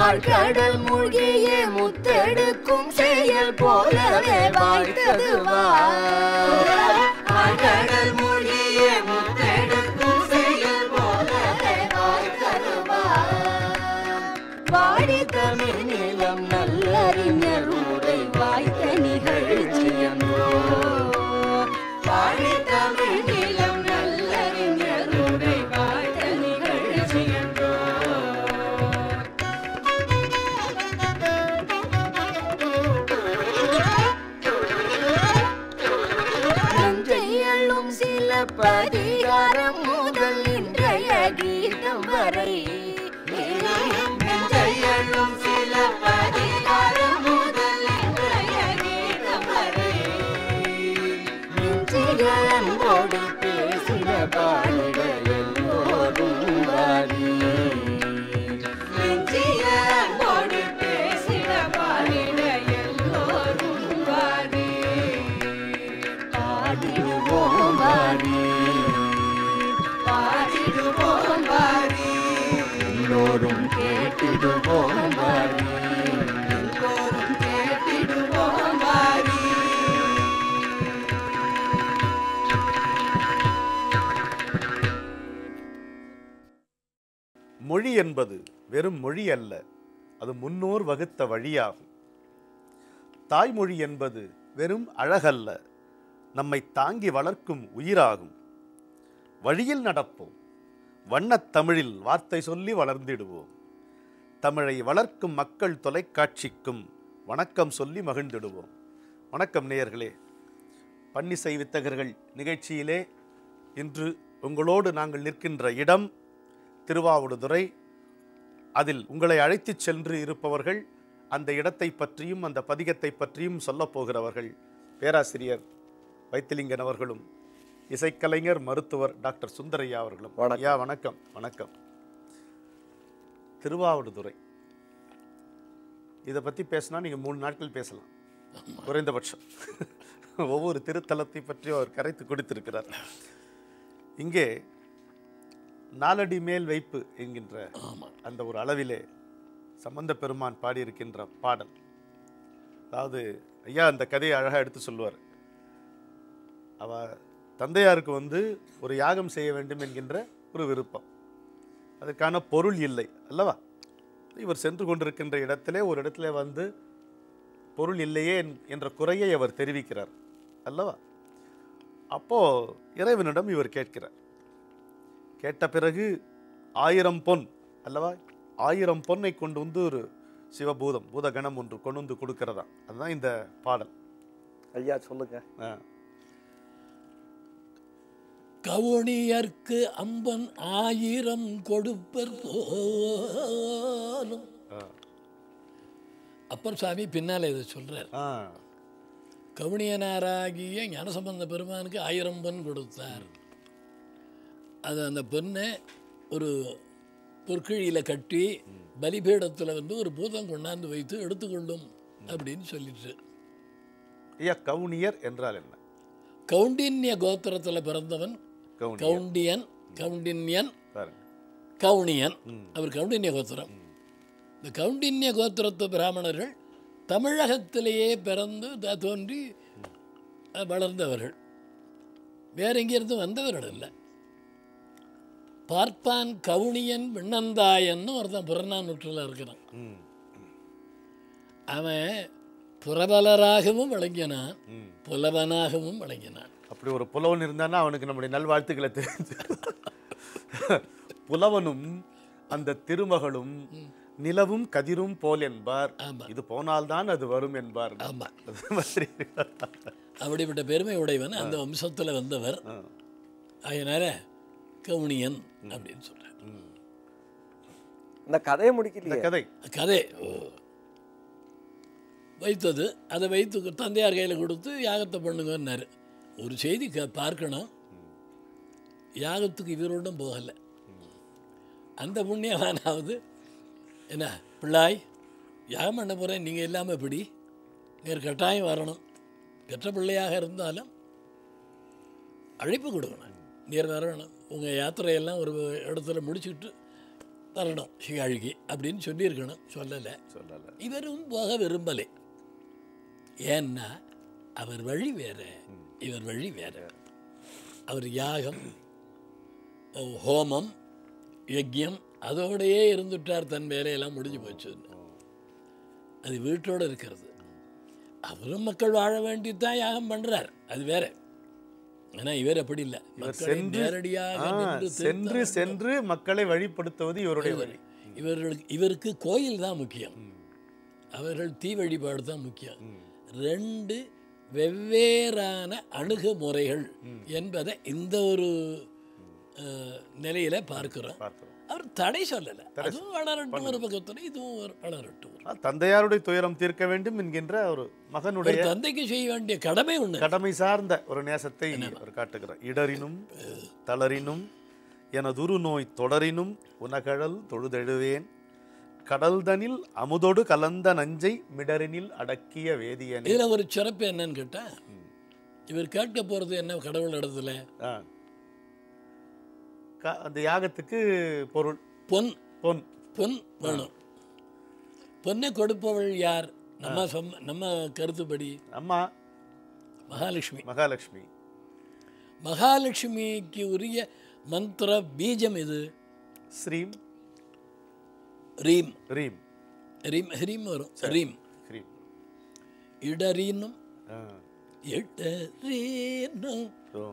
ஆழ்கடல் மூழ்கிய முத்தெடுக்கும் செயல் போலவே வாய்த்தது வா ஆழ்கடல் மூழ்கிய முத்தெடுக்கும் செயல் போலவே வாய்த்தது வா வாடி தமிழ் நிலம் நல்லறிஞர் உரை வாய்த்த நிகழ்ச்சியன்றோ வாடி தமிழ் நிலம் நல்லறிஞர் உரை வாய்த்த நிகழ்ச்சியன்றோ நஞ்சையள்ளும் சில பதிகாரம் முதல் இன்றைய கீதம் வரை நஞ்சையள்ளும் சில பதிகாரம் முதல் இன்றைய கீதம் வரை நெஞ்சிய அன்போடு பேசின பாடிட எல்லோரும் வாரி நெஞ்சிய அன்போடு பேசின பாடிட எல்லோரும் வாரி பாடிடுவோம் வாரி பாடிடுவோம் வாரி எல்லோரும் கேட்டிடுவோம் வாரி எல்லோரும் கேட்டிடுவோம் வாரி மொழி என்பது வெறும் மொழி அல்ல அது முன்னோர் வகுத்த வழியாகும் தாய்மொழி என்பது வெறும் அழகல்ல நம்மை தாங்கி வளர்க்கும் உயிராகும் வழியில் நடப்போம் வண்ணத் தமிழில் வார்த்தை சொல்லி வளர்ந்திடுவோம் தமிழை வளர்க்கும் மக்கள் தொலைக்காட்சிக்கும் வணக்கம் சொல்லி மகிழ்ந்திடுவோம் வணக்கம் நேயர்களே பன்னிசை வித்தகர்கள் நிகழ்ச்சியிலே இன்று உங்களோடு நாங்கள் நிற்கின்ற இடம் திருவாவடுதுறை அதில் உங்களை அழைத்துச் சென்று இருப்பவர்கள் அந்த இடத்தை பற்றியும் அந்த பதிகத்தை பற்றியும் சொல்லப் போகிறவர்கள் பேராசிரியர் வைத்திலிங்கன் அவர்களும் இசைக்கலைஞர் மருத்துவர் டாக்டர் சுந்தரையா அவர்களும் வணக்கம். ஐயா வணக்கம் வணக்கம் திருவாவடுதுறை இதை பற்றி பேசினா நீங்கள் மூணு நாட்கள் பேசலாம் குறைந்தபட்சம் ஒவ்வொரு திருத்தலத்தை பற்றியும் அவர் கரைத்து கொடுத்திருக்கிறார் இங்கே நாலடி மேல் வைப்பு என்கின்ற அந்த ஒரு அளவிலே சம்பந்த பெருமான் பாடியிருக்கின்ற பாடல் அதாவது ஐயா அந்த கதையை அழகாக எடுத்து சொல்லுவார் அவ தந்தையாருக்கு வந்து ஒரு யாகம் செய்ய வேண்டும் என்கின்ற ஒரு விருப்பம் அதற்கான பொருள் இல்லை அல்லவா இவர் சென்று கொண்டிருக்கின்ற இடத்திலே ஒரு இடத்துல வந்து பொருள் இல்லையே என்- என்ற குறையை அவர் தெரிவிக்கிறார் அல்லவா அப்போ இறைவனிடம் இவர் கேட்கிறார் கேட்ட பிறகு ஆயிரம் பொன் அல்லவா ஆயிரம் பொன்னை கொண்டு வந்து ஒரு சிவபூதம் பூதகணம் ஒன்று கொண்டு வந்து கொடுக்கிறதா அதுதான் இந்த பாடல் ஐயா சொல்லுங்க ஆ. கவுனியர்க்கு அம்பன் ஆயிரம் கொடுப்பர் போலும் ஆ. அப்பர் சாமி பின்னால இதை சொல்றார் ஆ. கவுனியனாராகிய ஞானசம்பந்த பெருமானுக்கு ஆயிரம் பொன் கொடுத்தார் அது அந்த பொண்ணை ஒரு பொற்கிழியில் கட்டி பலிபீடத்தில் வந்து ஒரு பூதம் கொண்டாந்து வைத்து எடுத்துக்கொள்ளும் அப்படின்னு சொல்லிட்டு ஐயா கவுனியர் என்றால் என்ன கவுண்டின்ய கோத்திரத்தில் பிறந்தவன் கவுனியர் கவுண்டியன் கவுண்டின்யன் பாருங்க கவுனியன் அவர் கவுண்டின்ய கோத்திரம் இந்த கவுண்டின்ய கோத்திரத்து பிராமணர்கள் தமிழகத்திலேயே பிறந்து த- தோன்றி அஹ், வளர்ந்தவர்கள் வேற எங்கேருந்து வந்தவர்கள் இல்லை பார்ப்பான் கவுனியன் விண்ணந்தாயன்னு ஒருத்தன் புறநானூற்றில் இருக்கிறான் ம் அவன் புரபலராகவும் விளங்கினான் ம் புலவனாகவும் விளங்கினான் அப்படி ஒரு புலவன் இருந்தான்னா அவனுக்கு நம்முடைய நல்வாழ்த்துக்களை தெரிஞ்சு புலவனும் அந்த திருமகளும் நிலவும் கதிரும் போல் என்பார் ஆமா. இது போனால்தான் அது வரும் என்பார் ஆமாம் அது மாதிரி அப்படிப்பட்ட பெருமை உடையவன் அந்த வம்சத்தில் வந்தவர் ஆ. அதனால கவுனியன் அப்படின்னு சொல்கிறார் இந்த கதையை இந்த முடிக்கலையே கதை கதை வைத்தது அதை வைத்து தந்தையார் கையில் கொடுத்து யாகத்தை பண்ணுங்கன்னாரு ஒரு செய்தி க பார்க்கணும் யாகத்துக்கு இவரோடும் போகலை அந்த புண்ணியவானாவது என்ன பிள்ளாய் யாகம் பண்ண போகிறேன் நீங்கள் இல்லாமல் எப்படி நேர் கட்டாயம் வரணும் பெற்ற பிள்ளையாக இருந்தாலும் அழைப்பு கொடுக்கணும் நேர் வரணும் உங்கள் யாத்திரையெல்லாம் ஒரு இடத்துல முடிச்சுட்டு தரணும் சிகாழிக்கு அப்படின்னு சொல்லியிருக்கணும் சொல்லலை சொல்லல இவரும் போக விரும்பலை ஏன்னா அவர் வழி வேற இவர் வழி வேற அவர் யாகம் அஹ், ஹோமம் யஜ்யம் அதோடையே இருந்துட்டார் தன் வேலையெல்லாம் முடிஞ்சு போச்சுன்னு அது வீட்டோட இருக்கிறது அவரும் மக்கள் வாழ வேண்டி தான் யாகம் பண்றார் அது வேற ஆனா இவர் அப்படி இல்லை இவர் மக்களை சென்று நேரடியாக ஆ, நின்று சென்று திருத்த சென்று மக்களை வழிபடுத்துவது இவருடைய வழி இவர்களுக்கு இவருக்கு கோயில் தான் முக்கியம் அவர்கள் தீ வழிபாடு தான் முக்கியம் ரெண்டு வெவ்வேறான அணுகுமுறைகள் என்பதை இந்த ஒரு அஹ், நிலையில பார்க்கிறோம் பார்க்கிறோம் அவர் தடை சொல்லலை அதுவும் வளரட்டும் ஒரு பக்கத்தில் இதுவும் ஒரு வளரட்டும் ஆ, தந்தையாருடைய துயரம் தீர்க்க வேண்டும் என்கின்ற ஒரு ஒரு மகனுடைய தந்தைக்கு செய்ய வேண்டிய கடமை ஒண்ணு கடமை சார்ந்த ஒரு நேசத்தை அவர் காட்டுகிறார் இடரினும் தளரினும் எனதுரு நோய் தொடரினும் உனகழல் தொழுதெழுவேன் கடல்தனில் அமுதொடு கலந்த நஞ்சை மிடரினில் அடக்கிய வேதியனே இதுல ஒரு சிறப்பு என்னன்னு கேட்டா இவர் கேட்க போறது என்ன கடவுள் இடத்துல ஆ. க- அந்த யாகத்துக்கு பொருள் பொன் பொன் பொன் வேணும் பொன்னை கொடுப்பவள் யார் நம்ம சொம் நம்ம கருத்துப்படி அம்மா மகாலட்சுமி மகாலட்சுமி மகாலட்சுமிக்கு உரிய மந்திர பீஜம் இது ஸ்ரீம் ரீம் ரீம் ரீம் ஹரீம் வரும் ரீம் ஸ்ரீம் இடரீனும் ஆ. இடரீனும் ஓ.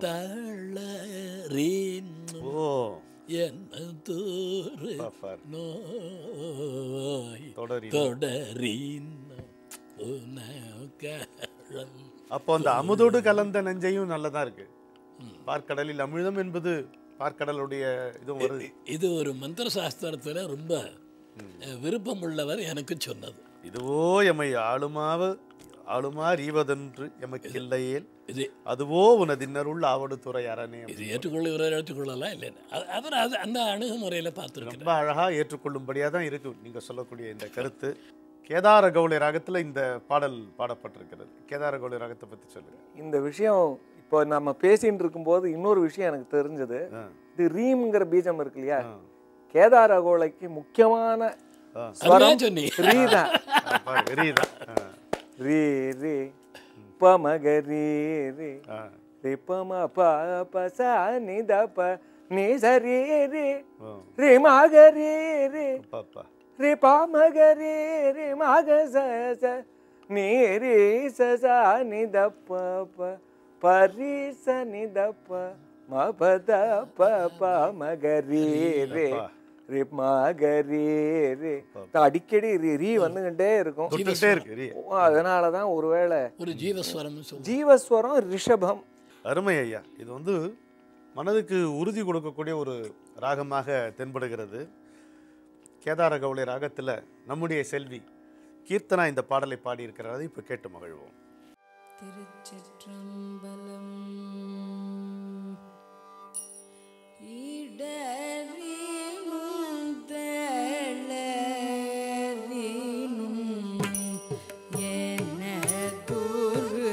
தளரீனும் ஓ என்ன தூரு பாப்பார் நோய் தொடரி தொடரீனும் உனக்கழல் அப்போ அந்த அமுதோடு கலந்த நஞ்சையும் நல்லதா இருக்கு பார்க்கடலில் அமிழ்தம் என்பது பார்க்கடலுடைய இதுவும் வருது இது ஒரு மந்திர சாஸ்திரத்தில் ரொம்ப அஹ், விருப்பம் உள்ளவர் எனக்கு சொன்னது இதுவோ எமை ஆளுமாவ ஆளுமார் ஈவதென்று எமக்கில்லையேல் இது அதுவோ உனதின்னருள் ஆவடு துறை அரணே இது ஏற்றுக்கொள்ளுகிறவர் ஏற்றுக்கொள்ளலாம் இல்லைன்னு அது- அவர் அது அந்த அணுகுமுறையில் பார்த்துருக்கிறார் ரொம்ப அழகா ஏற்றுக்கொள்ளும்படியா தான் இருக்கு நீங்க சொல்லக்கூடிய இந்த கருத்து கேதார கௌளை ராகத்துல இந்த பாடல் பாடப்பட்டிருக்கிறது கேதார கௌளை ராகத்தை பத்தி சொல்லுங்க இந்த விஷயம் இப்போ நம்ம பேசின்னு இருக்கும்போது இன்னொரு விஷயம் எனக்கு தெரிஞ்சது ஆ, இது ரீம்ங்கிற பீஜம் இருக்கு இல்லையா ஆ. கேதார அகோளைக்கு முக்கியமான ஆ. அதுதான் சொன்னீங்க ரீ தான் ஆ, பாரு, வெறிதான். ஆ, ரீ ரீ பமக ரீ ரீ ஆ. ரீ பம ப ப ச நி த ப நி ச ரீ ரீ ஓ, ரீ மக ரீ ரீ பாப்பா ரீ பமக ரீ ரீ மக ச ச நீ ரீ ச ச நி த ப ப ப ரீ ச நி த ப ம ப த ப ப மக ரீ ரீ அப்பா. ரீ மக ரீ ரீ அடிக்கடி ரீ ரீ வந்துகிட்டே இருக்கும் தொட்டுக்கிட்டே இருக்கு வெறி. ஓ, அதனாலதான் ஒருவேளை ஒரு ஜீவஸ்வரம் சொல்லி ஜீவஸ்வரம் ரிஷபம் அருமை ஐயா இது வந்து மனதுக்கு உறுதி கொடுக்கக்கூடிய ஒரு ராகமாக தென்படுகிறது கேதார கவுளை ராகத்துல நம்முடைய செல்வி கீர்த்தனா இந்த பாடலை பாடியிருக்கிறார் அதை இப்போ கேட்டு மகிழ்வோம் திருச்சிற்றம்பலம் இடறினும் தேளறினும் எனதுரு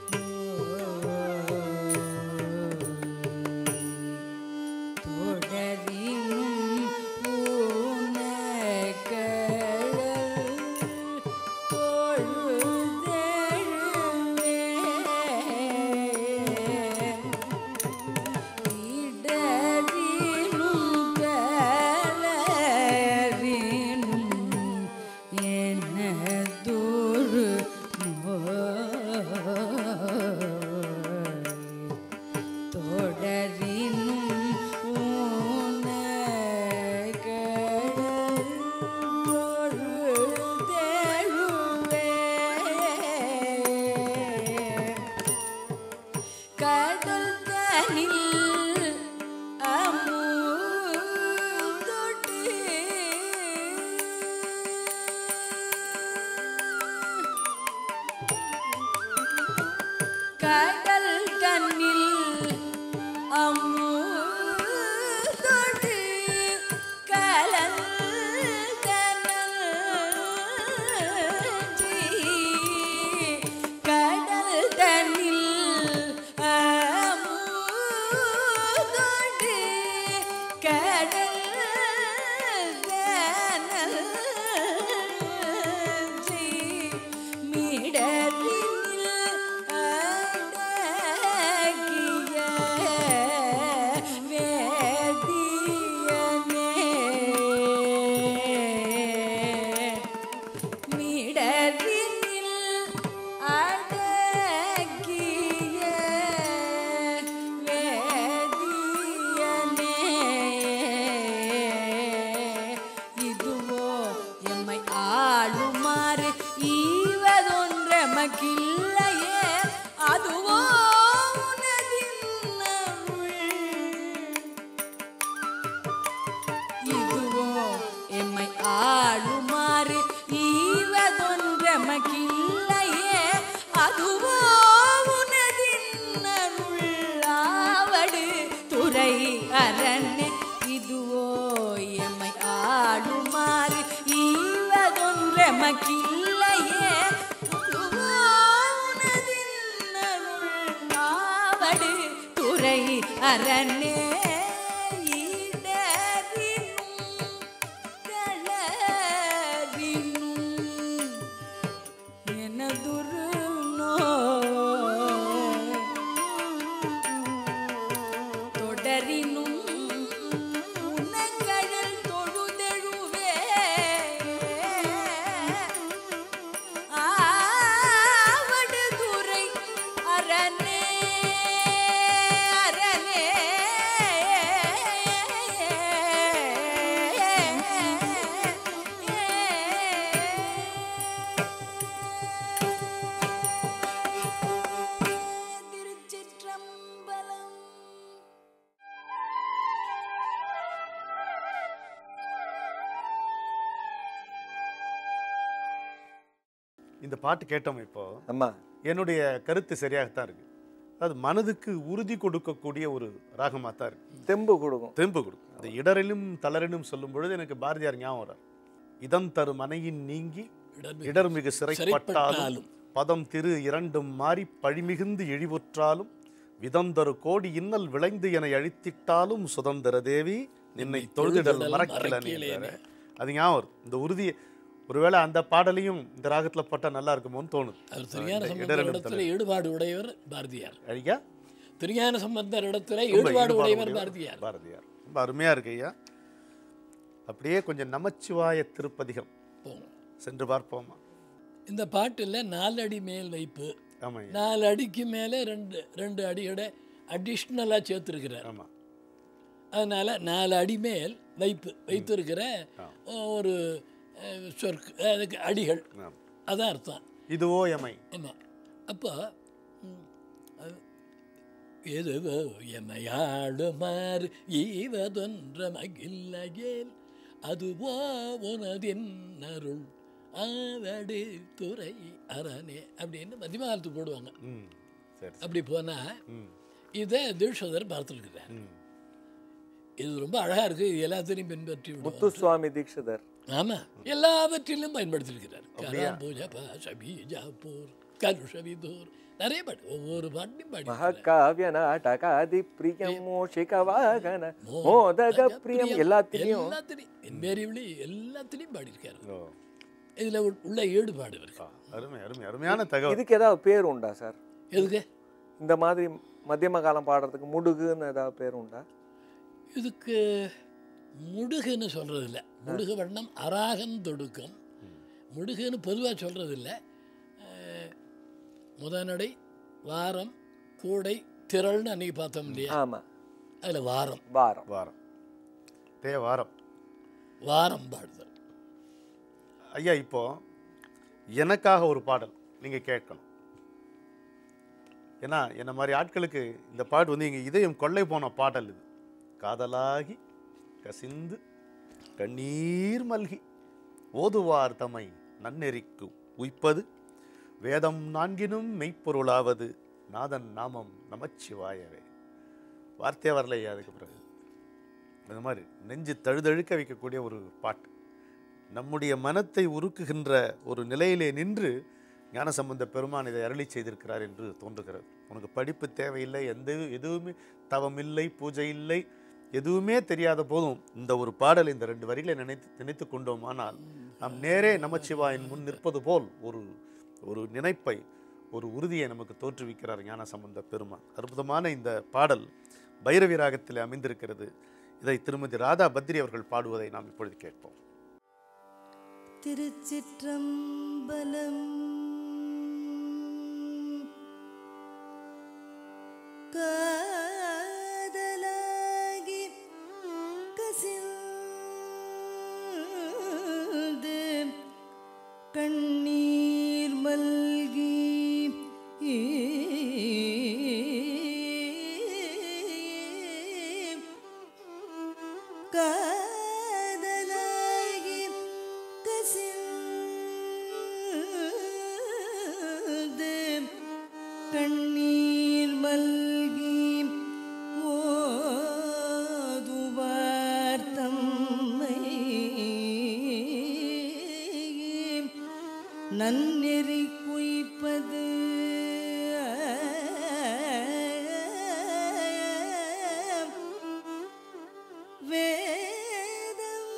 நோய் தொடரினும் ஊனக்கழல் கடல் தனில் அமுதொட்டு கடல் தன்னில் அமுதொட்டு கலந்தனஞ்சி கடல் தன்னில் அமுதொட்டு கடல் எமக்கில்லையே அதுவோ உனதின்னருளாவடு துறை அரண்ணே இதுவோ எம்மை ஆளுமாறு ஈவதொன்றெமக்கில்லையே அதுவோ உனதின்னருளாவடு துறை அரண்ணே ஈடறினும் தளரினும் எனதுரு நோய் தொடரினும் உனங்கழல் தொழுதெழுவே ஆவடுதுறை அரணே அரணே திருச்சிற்றம்பலம் இந்த பாட்டு கேட்டோம் இப்போ அம்மா என்னுடைய கருத்து சரியாகத்தான் இருக்கு அது மனதுக்கு உறுதி கொடுக்கக்கூடிய ஒரு ராகமாக தான் இருக்கு தெம்பு கொடுக்கும் தெம்பு கொடுக்கும் அந்த இடரிலும் தளரிலும் சொல்லும் பொழுது எனக்கு பாரதியார் ஞாபகம் வரார் இதம் தரு மனையின் நீங்கி இடர்மிகு இடர்மிகு சிறைப்பட்டாலும் சிறைப்பட்டாலும் பதம் திரு இரண்டும் மாறி பழிமிகுந்து இழிவுற்றாலும் விதந்தரு கோடி இன்னல் விளைந்து என அழித்திட்டாலும் சுதந்திர தேவி நின்னை தொழுதிடல் தொழுதிடல் மறக்கல மறக்கிலேனே. அது ஞாபகம் வருது. இந்த உறுதியை ஒருவேளை அந்த பாடலையும் இந்த ராகத்துல போட்டா நல்லா இருக்குமோன்னு தோணுது அவர் திருஞான இந்த சம்பந்தர் இடரிலும் இடத்துல ஈடுபாடு உடையவர் பாரதியார் ஐயா திருஞான சம்பந்தர் இடத்துல ரொம்ப ஈடுபாடு ஈடுபாடு உடையவர் உடையவர் பாரதியார் பாரதியார் ரொம்ப அருமையா இருக்கு ஐயா அப்படியே கொஞ்சம் நமச்சிவாய திருப்பதிகம் போங்க. சென்று பார்ப்போமா இந்த பாட்டில் நாலு அடி மேல் வைப்பு ஆமா ஐயா நாலு அடிக்கு மேலே ரெண்டு ரெண்டு அடியோட அடிஷ்னலாக சேர்த்துருக்கிறார் ஆமா அதனால் நாலு அடி மேல் வைப்பு வைத்திருக்கிற ஒரு அஹ், சொற்கு அதுக்கு அடிகள் ஆமா. அதான் அர்த்தம் இதுவோ எமை ஆமாம் அப்போ ம், அது எதுவோ எமையாடுமாறு ஈவதொன்ற மகிழ்நகேல் அதுவோ உனதின் அருள் ஆவடு துறை அரணே அப்படின்னு மதிமகாலத்து போடுவாங்க ம் சரி சரி. அப்படி போனால் ம் இதை தீட்சதர் பார்த்துருக்கிறார் ம் இது ரொம்ப அழகாக இருக்குது இது எல்லாத்தையும் பின்பற்றி விடுவோம் முத்துசுவாமி தீட்சிதர் ஆமா எல்லாவற்றிலும் பயன்படுத்தியிருக்கிறார் கலாம் பூஜா பாஷ பீஜாப்பூர் கருஷவிதூர் நிறைய பாட்டு ஒவ்வொரு பாட்டையும் பாடி மகாகாவிய நாடகாதி பிரியம் மூஷிக வாகன மோதக பிரியம் எல்லாத்திலையும் எல்லாத்திலையும் இன்வேரியபிளி எல்லாத்திலையும் பாடியிருக்காரு ஓ இதுல உள்- உள்ள ஈடுபாடு இருக்கு ஆ, அருமை அருமை அருமையான தகவல் இதுக்கு ஏதாவது பேர் உண்டா சார் எதுக்கு இந்த மாதிரி மத்தியம காலம் பாடுறதுக்கு முடுகுன்னு ஏதாவது பேர் உண்டா இதுக்கு முடுகுன்னு சொல்றது இல்ல முடுகு வண்ணம் அராகம் தொடுக்கம் முடுகுன்னு பொதுவா சொல்றது இல்ல அஹ், முதநடை வாரம் கூடை திரள்னு அன்னைக்கு பார்த்தோம் இல்லையா ஆமா அதுல வாரம் வாரம் வாரம் தே வாரம் வாரம் பாடுதல் ஐயா இப்போ எனக்காக ஒரு பாடல் நீங்க கேட்கணும் ஏன்னா என்ன மாதிரி ஆட்களுக்கு இந்த பாட்டு வந்து எங்க இதயம் கொள்ளை போன பாடல் இது காதலாகி கசிந்து கண்ணீர் மல்கி ஓதுவார் தமை நன்னெறிக்கு உய்ப்பது வேதம் நான்கினும் மெய்ப்பொருளாவது நாதன் நாமம் நமச்சிவாயவே வார்த்தையே வரலையா அதுக்கு பிறகு அந்த மாதிரி நெஞ்சு தழுதழுக்க வைக்கக்கூடிய ஒரு பாட்டு நம்முடைய மனத்தை உருக்குகின்ற ஒரு நிலையிலே நின்று ஞானசம்பந்த பெருமான் இதை அருளி செய்திருக்கிறார் என்று தோன்றுகிறது உனக்கு படிப்பு தேவையில்லை எந்த எதுவுமே தவம் இல்லை பூஜை இல்லை எதுவுமே தெரியாத போதும் இந்த ஒரு பாடல் இந்த ரெண்டு வரிகளை நினைத்து நினைத்து கொண்டோமானால் நாம் நேரே நமச்சிவாயின் முன் நிற்பது போல் ஒரு ஒரு நினைப்பை ஒரு உறுதியை நமக்கு தோற்றுவிக்கிறார் ஞானசம்பந்த பெருமான் அற்புதமான இந்த பாடல் பைரவி ராகத்தில் அமைந்திருக்கிறது இதை திருமதி ராதா பத்ரி அவர்கள் பாடுவதை நாம் இப்பொழுது கேட்போம் திருச்சிற்றம்பலம் காதலாகி கசிந்து கண்ணீர் மல்கி காதலாகி கசிந்து நன்னெறி குய்ப்பது வேதம்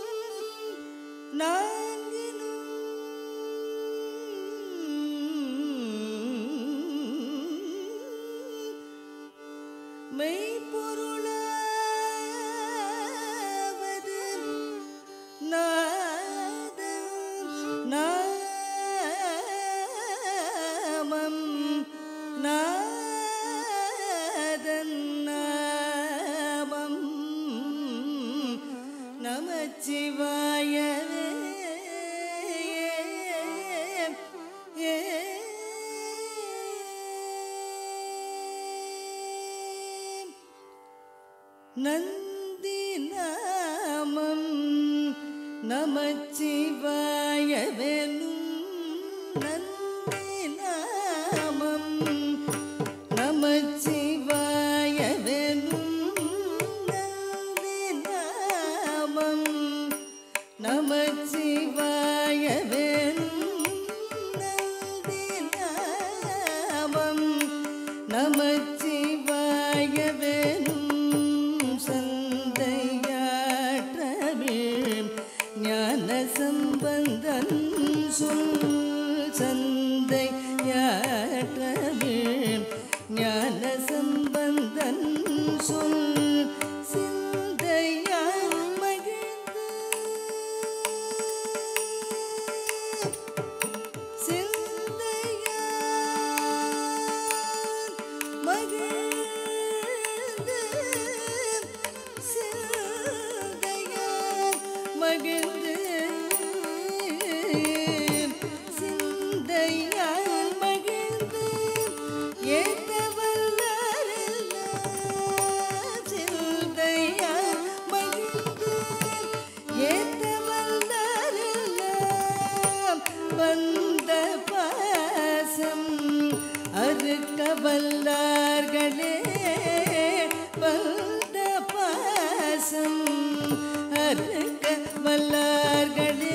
நான்கினும் மெய்ப்பொருளாவது நாதம் நாமம் நாதன் நாமம் நமச்சிவாயவே நந்தி நாமம் நமச்சிவாயவெனும் நந்தி நாமம் நமச்சிவாயவெனும் நந்தி நாமம் நமச்சிவாயவெனும் நந்தி நாமம் நமச்சிவாயவெனும் சந்தையாற்றமிழ் ஞான சம்பந்தன் சொல் சந்தையாற்றமிழ் ஞான சம்பந்தன் சொல் சிந்தையால் மகிழ்ந்து சிந்தையால் மகிழ்ந்து சிந்தையால் மகிழ்ந்து சிந்தையால் மகிழ்ந்து ஏத்தவல்லாரெல்லாம் சிந்தையால் மகிழ்ந்து ஏத்தவல்லாரெல்லாம் வந்த பாசம் அறுக்க வல்லார்களே வந்த பாசம் அறுக்க வல்லார்களே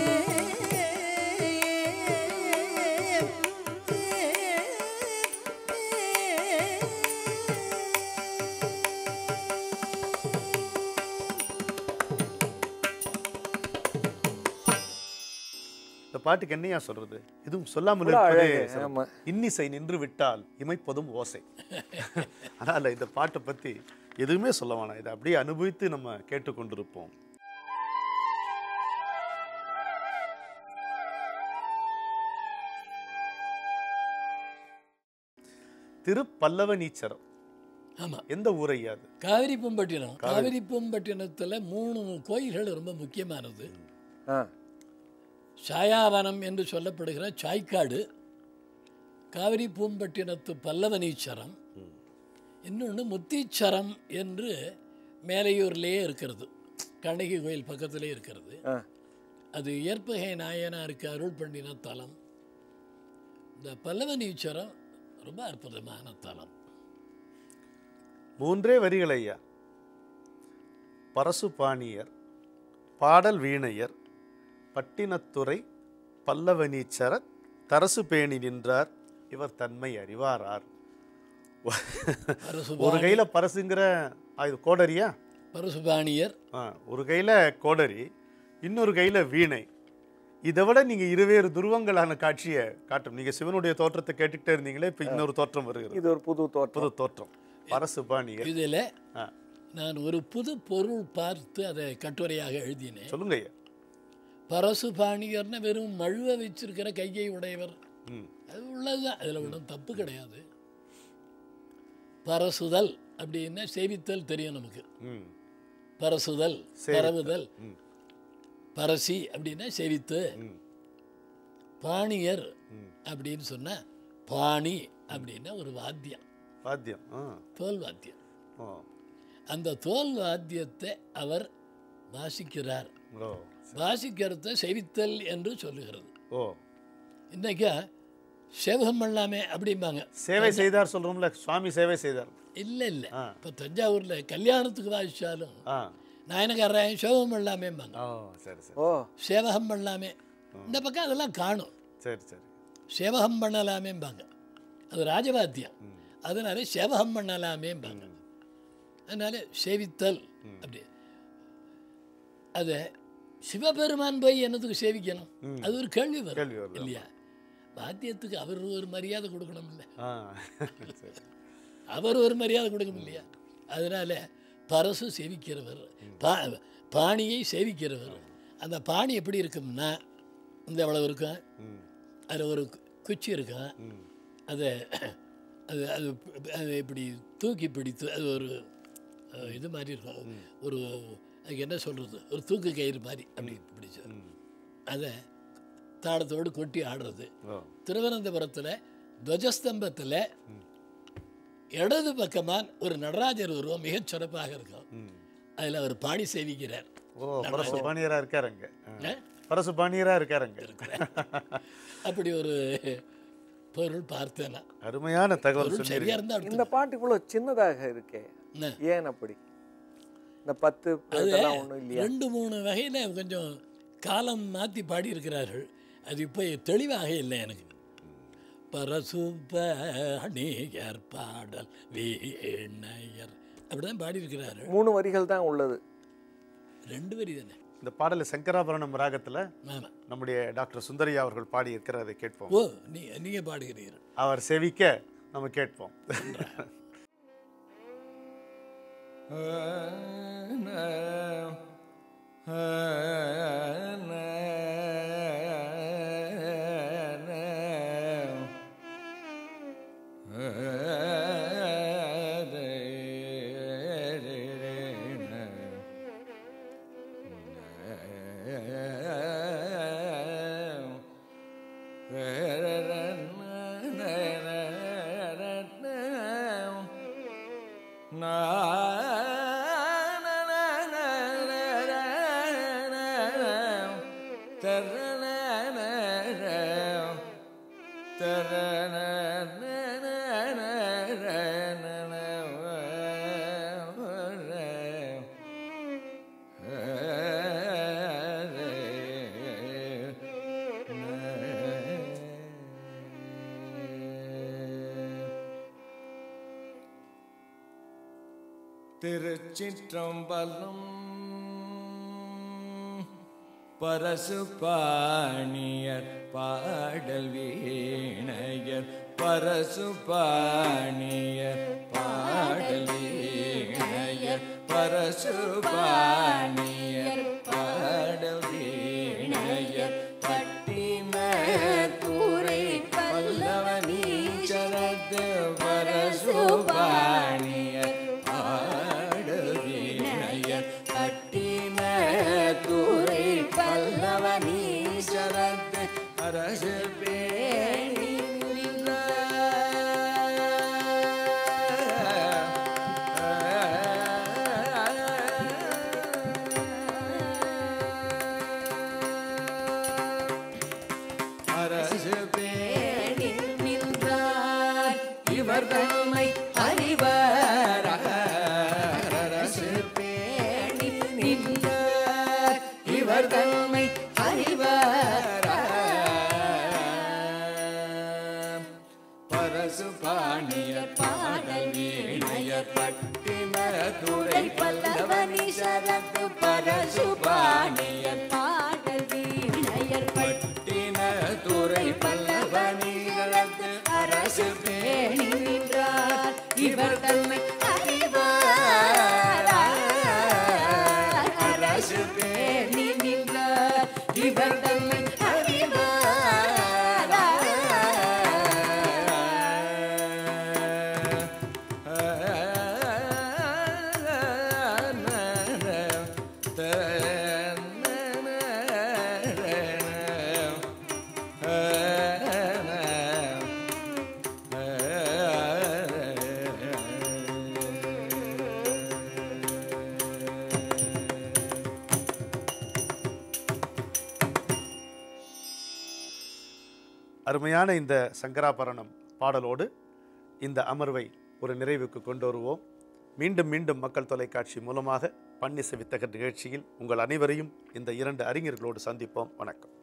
இந்த பாட்டுக்கு என்னையா சொல்றது எதுவும் சொல்லாமல் இவ்வளவு இருப்பதே அழகு, சிறப்பு. ஆமா. இன்னிசை நின்று விட்டால் இமைப்பதும் ஓசை அதனால இந்த பாட்டை பத்தி எதுவுமே சொல்ல வேணாம் இதை அப்படியே அனுபவித்து நம்ம கேட்டுக்கொண்டிருப்போம் திருப்பல்லவனீச்சரம் ஆமாம் எந்த ஊரையா அது காவிரி பூம்பட்டினம் காவிரி பூம்பட்டினத்தில் மூணு கோயில்கள் ரொம்ப முக்கியமானது ஆ சாயாவனம் என்று சொல்லப்படுகிற சாய்க்காடு காவிரி பூம்பட்டினத்து பல்லவனீச்சரம் இன்னொன்று முத்தீச்சரம் என்று மேலையூர்லேயே இருக்கிறது கண்ணகி கோயில் பக்கத்திலே இருக்கிறது ஆ அது இயற்பகை நாயனாருக்கு அருள் பண்ணின தலம் இந்த பல்லவனீச்சரம் ரொம்ப அற்புதமான தலம் மூன்றே வரிகள் ஐயா பரசுபாணியர் பாடல் வீணையர் பட்டினத்துறை பல்லவனீச்சர தரசு பேணி நின்றார் இவர் தன்மை அறிவாரார் பரசு ஒரு கையில பரசுங்கிற ஆ, இது கோடரியா பரசுபாணியர் ஆ, ஒரு கையில கோடரி இன்னொரு கையில வீணை இதை விட நீங்க இருவேறு துருவங்களான காட்சியை காட்டும் நீங்க சிவனுடைய தோற்றத்தை கேட்டுக்கிட்டே இருந்தீங்களே இப்ப இன்னொரு தோற்றம் வருகிறது இது ஒரு புது தோற்றம் புது தோற்றம் பரசுபாணியர் இதில் ஆ, நான் ஒரு புது பொருள் பார்த்து அதை கட்டுரையாக எழுதினேன் சொல்லுங்க ஐயா பரசுபாணியர்னு வெறும் மழுவ வச்சிருக்கிற கையை உடையவர் ம் அது உள்ளதுதான் அதில் ஒன்றும் தப்பு கிடையாது பரசுதல் அப்படின்னா சேவித்தல் தெரியும் நமக்கு ம் பரசுதல் சேவித்தல். பரவுதல் ம். பரசி அப்படின்னா சேவித்து ம். பாணியர் அப்படின்னு சொன்னா பாணி அப்படின்னா ஒரு வாத்தியம் வாத்தியம் ஆ தோல் வாத்தியம் ஓ அந்த தோல் வாத்தியத்தை அவர் வாசிக்கிறார் ஓ வாசிக்கிறத செவித்தல் என்று சொல்லுகிறது ஓ இன்னைக்கு சேவகம் பண்ணலாமே அப்படிம்பாங்க சேவை செய்தார் சொல்றோம்ல சுவாமி சேவை செய்தார் இல்லை இல்லை ஆ. இப்போ தஞ்சாவூரில் கல்யாணத்துக்கு வாசிச்சாலும் ஆ நாயனக்காரன் சேவகம் பண்ணலாமேம்பாங்க ஓ சரி சரி ஓ சேவகம் பண்ணலாமே இந்த பக்கம் அதெல்லாம் காணும் சரி சரி சேவகம் பண்ணலாமேம்பாங்க அது ராஜவாத்தியம் அதனால சேவகம் பண்ணலாமேம்பாங்க அதனால சேவித்தல் அப்படி அதை சிவபெருமான் போய் என்னத்துக்கு சேவிக்கணும் அது ஒரு கேள்வி கேள்வி வரும் வருது. இல்லையா வாத்தியத்துக்கு அவர் ஒரு மரியாதை கொடுக்கணும் இல்லை ஆ சரி அவர் ஒரு மரியாதை கொடுக்கணும் இல்லையா அதனால பரசு சேவிக்கிறவர் பா பாணியை சேவிக்கிறவர் அந்த பாணி எப்படி இருக்கும்னா இந்த எவ்வளவு இருக்கும் ம் அதில் ஒரு கு- குச்சி இருக்கும் ம் அதை அது அது அது இப்படி தூக்கி பிடித்து அது ஒரு அஹ், இது மாதிரி இருக்கும் ஒரு அதுக்கு என்ன சொல்கிறது ஒரு தூக்கு கயிறு மாதிரி அப்படி பிடிச்சு அதை தாளத்தோடு கொட்டி ஆடுறது ஓ திருவனந்தபுரத்தில் துவஜஸ்தம்பத்தில் இடது பக்கமாக ஒரு நடராஜர் உருவம் மிகச் சிறப்பாக இருக்கும் ம் அதில் அவர் பாணி சேவிக்கிறார் ஓ பரசு பாணியரா இருக்காரு அங்க ஆ? பரசு பாணியரா இருக்காரு அங்க அப்படி ஒரு பொருள் பார்த்தேன் நான். அருமையான தகவல் பொருள் சொன்னீங்க சரியா இருந்தா இந்த எடுத்து பாட்டு இவ்வளவு சின்னதாக இருக்கே என்ன? ஏன் அப்படி இந்த பத்து இதெல்லாம் ஒண்ணும் இல்லையா ரெண்டு மூணு வகையில் கொஞ்சம் காலம் மாற்றி பாடியிருக்கிறார்கள் அது இப்போ தெளிவாக இல்லை எனக்கு பரசுபணியர் பாடல் வீணையர் அப்படிதான் பாடியிருக்கிறார்கள் மூணு வரிகள் தான் உள்ளது ரெண்டு வரி தானே இந்த பாடலை சங்கராபரணம் ராகத்துல ஆமாம் நம்முடைய டாக்டர் சுந்தரியா அவர்கள் பாடி இருக்கிறதை கேட்போம் ஓ நீ நீங்கள் பாடுகிறீர்கள் அவர் செவிக்க நம்ம கேட்போம் திருச்சிற்றம்பலம் பரசு பாணியர் பாடல் வீணையர் பரசு பாணியர் பாடல் வீணையர் பரசு பாணியர் பாடல் வீணையர் பட்டின கூரை பல்லவனீச்சரத்து பரசு பாணியர் பாடல் வீணையர் பட்டின கூரை பல்லவனீச்சரத்து அரசு பேணி அரசு பேணி நின்றார் இவர் தம்மை அறிவர் அரசு பேணி நின்றார் இவர் தம்மை அறிவர் பரசு பாணியர் பாடல் வீணையர் பட்டின துறை பல்லவனி சரத்து பரசு பாணியர் பாடல் வீணையர் பட்டின துறை பல்லவனி சரத்து அரசு பேணி நின்றார் இவர் தன்னை அறிவார் அரசு பேணி நின்றார் இவர் தன்னை அருமையான இந்த சங்கராபரணம் பாடலோடு இந்த அமர்வை ஒரு நிறைவுக்கு கொண்டு வருவோம் மீண்டும் மீண்டும் மக்கள் தொலைக்காட்சி மூலமாக பன்னிசை வித்தகர் நிகழ்ச்சியில் உங்கள் அனைவரையும் இந்த இரண்டு அறிஞர்களோடு சந்திப்போம் வணக்கம்